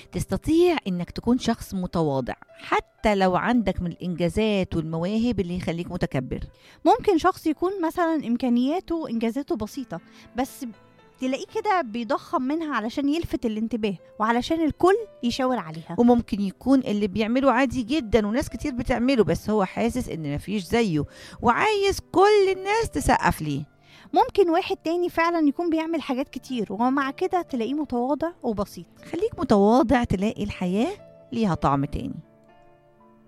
تستطيع انك تكون شخص متواضع حتى لو عندك من الانجازات والمواهب اللي يخليك متكبر ممكن شخص يكون مثلا امكانياته وانجازاته بسيطه بس تلاقيه كده بيضخم منها علشان يلفت الانتباه وعلشان الكل يشاور عليها وممكن يكون اللي بيعمله عادي جدا وناس كتير بتعمله بس هو حاسس ان مفيش زيه وعايز كل الناس تسقف ليه ممكن واحد تاني فعلا يكون بيعمل حاجات كتير ومع كده تلاقيه متواضع وبسيط خليك متواضع تلاقي الحياة ليها طعم تاني